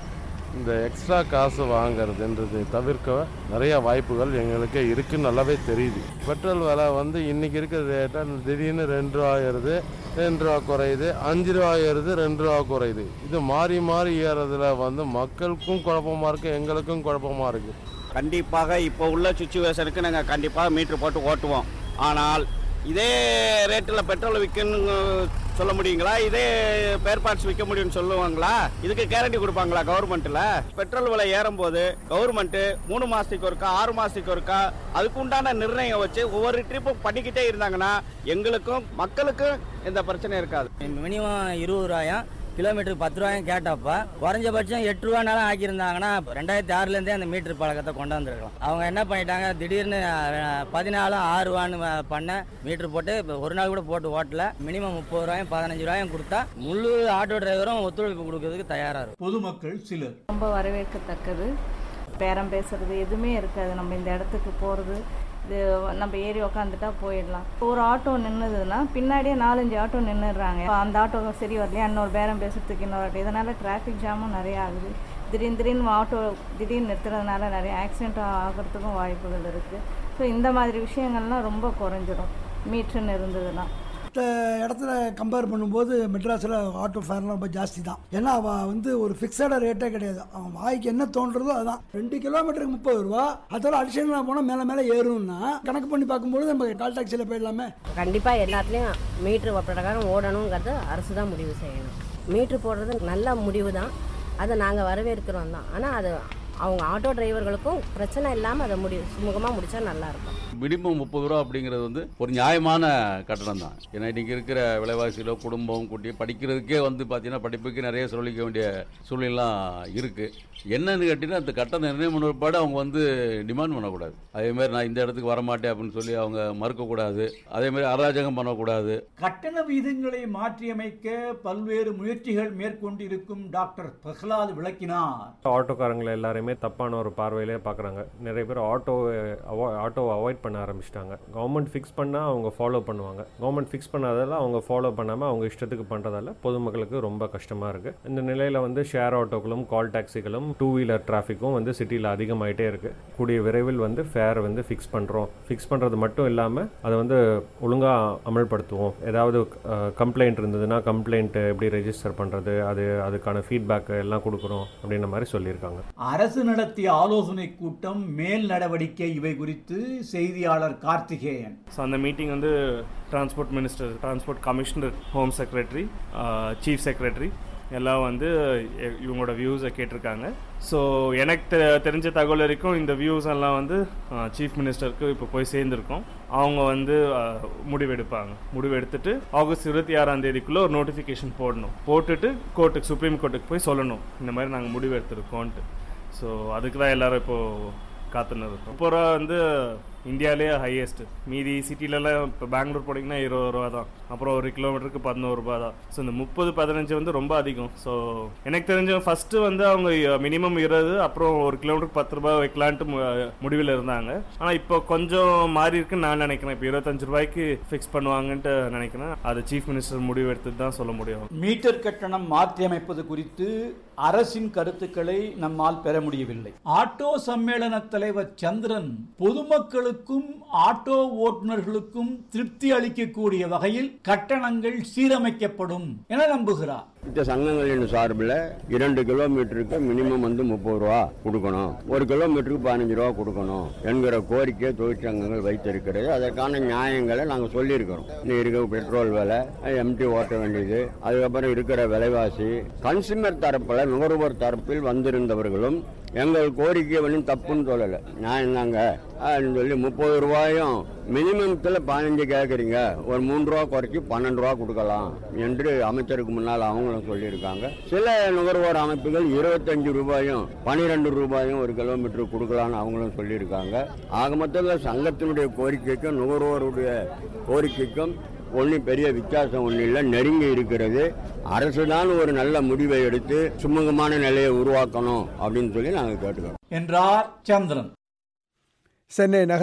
இந்த எக்ஸ்ட்ரா காசு வாங்குறதுன்றது தவிர்க்க நிறைய வாய்ப்புகள் எங்களுக்கு இருக்குன்னு நல்லாவே தெரியுது பெட்ரோல் விலை வந்து இன்னைக்கு இருக்கிற ரேட்டை திடீர்னு ரெண்டு ரூபா ஏறுது ரெண்டு ரூபா குறையுது அஞ்சு ரூபா ஏறுது ரெண்டு ரூபா குறையுது இது மாறி மாறி ஏறதுல வந்து மக்களுக்கும் குழப்பமா இருக்கு எங்களுக்கும் குழப்பமா இருக்கு கண்டிப்பாக இப்போ உள்ள சுச்சுவேஷனுக்கு நாங்கள் கண்டிப்பாக மீட்ரு போட்டு ஓட்டுவோம் ஆனால் இதே ரேட்டில் பெட்ரோல் விற்கணுங்க சொல்ல முடியுங்களா இதே பேர் பார்ட்ஸ் விற்க முடியும்னு சொல்லுவாங்களா இதுக்கு கேரண்டி கொடுப்பாங்களா கவர்மெண்ட்டில் பெட்ரோல் விலை ஏறும்போது கவர்மெண்ட்டு மூணு மாதத்துக்கு ஒருக்கா ஆறு மாதத்துக்கு ஒருக்கா அதுக்கு உண்டான நிர்ணயம் வச்சு ஒவ்வொரு ட்ரிப்பும் பண்ணிக்கிட்டே இருந்தாங்கன்னா எங்களுக்கும் மக்களுக்கும் எந்த பிரச்சனையும் இருக்காது மினிமம் இருபது ரூபாயும் கிலோமீட்டருக்கு பத்து ரூபாயும் கேட்டப்ப குறைஞ்சபட்சம் எட்டு ரூபானாலும் ஆக்கியிருந்தாங்கன்னா ரெண்டாயிரத்தி ஆறுலேருந்தே அந்த மீட்டர் பழக்கத்தை கொண்டாந்துருக்கலாம் அவங்க என்ன பண்ணிட்டாங்க திடீர்னு அஹ், பதினாலு ஆறு ரூபான்னு அஹ், பண்ண மீட்டர் போட்டு இப்ப ஒரு நாள் கூட போட்டு ஓட்டல மினிமம் முப்பது ரூபாயும் பதினஞ்சு ரூபாயும் கொடுத்தா முழு ஆட்டோ டிரைவரும் ஒத்துழைப்பு கொடுக்கறதுக்கு தயாராக இருக்கும் பொதுமக்கள் சிலர் ரொம்ப வரவேற்கத்தக்கது பேரம் பேசுறது எதுவுமே இருக்காது நம்ம இந்த இடத்துக்கு போகிறது இது நம்ம ஏறி உக்காந்துட்டா போயிடலாம் ஒரு ஆட்டோ நின்றுதுன்னா பின்னாடியே நாலஞ்சு ஆட்டோ நின்றுடுறாங்க அந்த ஆட்டோ சரி வரலையா இன்னொரு பேரம் பேசுறதுக்கு இன்னொரு ஆட்டோ இதனால் டிராஃபிக் ஜாமும் நிறைய ஆகுது திடீர்னு திடீர்னு ஆட்டோ திடீர்னு நிறுத்துறதுனால நிறைய ஆக்சிடென்ட் ஆகிறதுக்கும் வாய்ப்புகள் இருக்குது ஸோ இந்த மாதிரி விஷயங்கள்லாம் ரொம்ப குறைஞ்சிரும் மீட்டர்னு இருந்ததுன்னா மற்ற இடத்துல கம்பேர் பண்ணும்போது மெட்ராஸில் ஆட்டோ ஃபேர்லாம் ரொம்ப ஜாஸ்தி தான் ஏன்னா அவள் வந்து ஒரு ஃபிக்ஸடாக ரேட்டே கிடையாது அவன் வாய்க்கு என்ன தோன்றதோ அதான் ரெண்டு கிலோமீட்டருக்கு முப்பது ரூபா அதோட அடிஷனலாக போனால் மேலே மேலே ஏறும்னா கணக்கு பண்ணி பார்க்கும்போது நம்ம கால் டாக்ஸியில் போயிடலாமே கண்டிப்பாக எல்லாத்துலேயும் மீட்ரு பிரகாரம் ஓடணுங்கிறது அரசு தான் முடிவு செய்யணும் மீட்ரு போடுறது நல்ல முடிவு தான் அதை நாங்கள் வரவேற்கிறோம் தான் ஆனால் அது அவங்க ஆட்டோ டிரைவர்களுக்கும் பிரச்சனை இல்லாமல் அதை முடி சுமூகமாக முடித்தா நல்லாயிருக்கும் மினிமம் முப்பது ரூபா அப்படிங்கிறது வந்து ஒரு நியாயமான கட்டணம் தான் ஏன்னா இன்றைக்கி இருக்கிற விலைவாசியிலோ குடும்பம் குட்டி படிக்கிறதுக்கே வந்து பார்த்தீங்கன்னா படிப்புக்கு நிறைய சொல்லிக்க வேண்டிய சூழ்நிலாம் இருக்குது என்னன்னு கேட்டிங்கன்னா அந்த கட்டணம் நிர்ணயம் பண்ண பிற்பாடு அவங்க வந்து டிமாண்ட் பண்ணக்கூடாது அதேமாதிரி நான் இந்த இடத்துக்கு வரமாட்டேன் அப்படின்னு சொல்லி அவங்க மறுக்கக்கூடாது அதேமாதிரி அராஜகம் பண்ணக்கூடாது கட்டண விகிதங்களை மாற்றியமைக்க பல்வேறு முயற்சிகள் மேற்கொண்டிருக்கும் டாக்டர் பிரகலாத் விளக்கினார் ஆட்டோக்காரங்களை எல்லாருமே தப்பான ஒரு பார்வையிலே பார்க்குறாங்க நிறைய பேர் ஆட்டோ ஆட்டோவை அவாய்ட் பண்ண ஆரம்பிச்சிட்டாங்க கவர்மெண்ட் ஃபிக்ஸ் பண்ணால் அவங்க ஃபாலோ பண்ணுவாங்க கவர்மெண்ட் ஃபிக்ஸ் பண்ணாதால அவங்க ஃபாலோ பண்ணாமல் அவங்க இஷ்டத்துக்கு பண்ணுறதால பொதுமக்களுக்கு ரொம்ப கஷ்டமாக இருக்குது இந்த நிலையில் வந்து ஷேர் ஆட்டோக்களும் கால் டாக்ஸிகளும் டூ வீலர் டிராஃபிக்கும் வந்து சிட்டியில் அதிகமாயிட்டே இருக்குது கூடிய விரைவில் வந்து ஃபேர் வந்து ஃபிக்ஸ் பண்ணுறோம் ஃபிக்ஸ் பண்ணுறது மட்டும் இல்லாமல் அதை வந்து ஒழுங்காக அமல்படுத்துவோம் ஏதாவது கம்ப்ளைண்ட் இருந்ததுன்னா கம்ப்ளைண்ட் எப்படி ரெஜிஸ்டர் பண்ணுறது அது அதுக்கான ஃபீட்பேக் எல்லாம் கொடுக்குறோம் அப்படின்ற மாதிரி சொல்லியிருக்காங்க அரசு நடத்திய ஆலோசனை கூட்டம் மேல் நடவடிக்கை இவை குறித்து செய்தியாளர் கார்த்திகேயன் ஸோ அந்த மீட்டிங் வந்து transport minister transport commissioner home secretary chief secretary எல்லாம் வந்து எ- இவங்களோட வியூஸை கேட்டிருக்காங்க ஸோ எனக்கு தெ- தெரிஞ்ச தகவல் வரைக்கும் இந்த வியூஸ் எல்லாம் வந்து சீஃப் மினிஸ்டருக்கு இப்போ போய் சேர்ந்துருக்கோம் அவங்க வந்து அஹ், முடிவெடுப்பாங்க முடிவெடுத்துட்டு ஆகஸ்ட் இருபத்தி ஆறாம் தேதிக்குள்ளே ஒரு நோட்டிஃபிகேஷன் போடணும் போட்டுட்டு கோர்ட்டுக்கு சுப்ரீம் கோர்ட்டுக்கு போய் சொல்லணும் இந்த மாதிரி நாங்கள் முடிவு எடுத்திருக்கோன்ட்டு ஸோ அதுக்கு தான் எல்லாரும் இப்போது காத்துன்னு இருக்கோம் முப்பது ரூபா வந்து இந்தியாவிலேயே ஹையஸ்ட் மீதி சிட்டிலலாம் இப்போ பெங்களூர் போனீங்கன்னா இருபது ரூபா தான் அப்புறம் ஒரு கிலோமீட்டருக்கு பதினோரு ரூபா தான் ஸோ இந்த முப்பது பதினஞ்சு வந்து ரொம்ப அதிகம் ஸோ எனக்கு தெரிஞ்ச ஃபஸ்ட்டு வந்து அவங்க மினிமம் இருபது அப்புறம் ஒரு கிலோமீட்டருக்கு பத்து ரூபாய் வைக்கலான்ட்டு மு- முடிவில் இருந்தாங்க ஆனால் இப்போ கொஞ்சம் மாறி இருக்குன்னு நான் நினைக்கிறேன் இப்போ இருபத்தஞ்சு ரூபாய்க்கு ஃபிக்ஸ் பண்ணுவாங்கன்ட்டு நினைக்கிறேன் அது சீஃப் மினிஸ்டர் முடிவு எடுத்து தான் சொல்ல முடியும் மீட்டர் கட்டணம் மாற்றியமைப்பது குறித்து அரசின் கருத்துக்களை நம்மால் பெற முடியவில்லை ஆட்டோ சம்மேளன தலைவர் சந்திரன் பொதுமக்களுக்கும் ஆட்டோ ஓட்டுநர்களுக்கும் திருப்தி அளிக்கக்கூடிய வகையில் கட்டணங்கள் சீரமைக்கப்படும் என நம்புகிறார் இந்த சங்கங்களின் சார்பில் இரண்டு கிலோமீட்டருக்கு மினிமம் வந்து முப்பது ரூபா கொடுக்கணும் ஒரு கிலோமீட்டருக்கு பதினஞ்சு ரூபா கொடுக்கணும் என்கிற கோரிக்கையை தொழிற்சங்கங்கள் வைத்திருக்கிறது அதற்கான நியாயங்களை நாங்கள் சொல்லியிருக்கிறோம் இன்னும் இருக்க பெட்ரோல் விலை எம்டி ஓட்ட வேண்டியது அதுக்கப்புறம் இருக்கிற விலைவாசி கன்சியூமர் தரப்பில் நுகர்வோர் தரப்பில் வந்திருந்தவர்களும் எங்கள் கோரிக்கை வந்து தப்புன்னு சொல்லலை நியாயம் தாங்க அப்படின்னு சொல்லி முப்பது ரூபாயும் மினிமத்தில் பதினஞ்சு கேட்குறீங்க ஒரு மூணு ரூபா குறைச்சி பன்னெண்டு ரூபா கொடுக்கலாம் என்று அமைச்சருக்கு முன்னால் அவங்களும் சொல்லியிருக்காங்க சில நுகர்வோர் அமைப்புகள் இருபத்தஞ்சு ரூபாயும் பன்னிரெண்டு ரூபாயும் ஒரு கிலோமீட்டருக்கு கொடுக்கலாம்னு அவங்களும் சொல்லியிருக்காங்க ஆக மொத்தத்தில் சங்கத்தினுடைய கோரிக்கைக்கும் நுகர்வோருடைய கோரிக்கைக்கும் ஒன்றும் பெரிய வித்தியாசம் ஒன்றும் இல்லை நெருங்கி இருக்கிறது அரசு தான் ஒரு நல்ல முடிவை எடுத்து சுமூகமான நிலையை உருவாக்கணும் அப்படின்னு சொல்லி நாங்கள் கேட்டுக்கிறோம் என்றார் சந்திரன் சென்னை நகரில்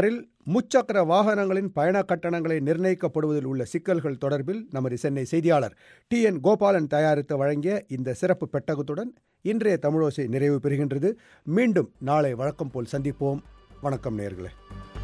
முச்சக்கர வாகனங்களின் பயண கட்டணங்களை நிர்ணயிக்கப்படுவதில் உள்ள சிக்கல்கள் தொடர்பில் நமது சென்னை செய்தியாளர் டி என் கோபாலன் தயாரித்து வழங்கிய இந்த சிறப்பு பெட்டகத்துடன் இன்றைய தமிழோசை நிறைவு பெறுகின்றது மீண்டும் நாளை வழக்கம் போல் சந்திப்போம் வணக்கம் நேர்களே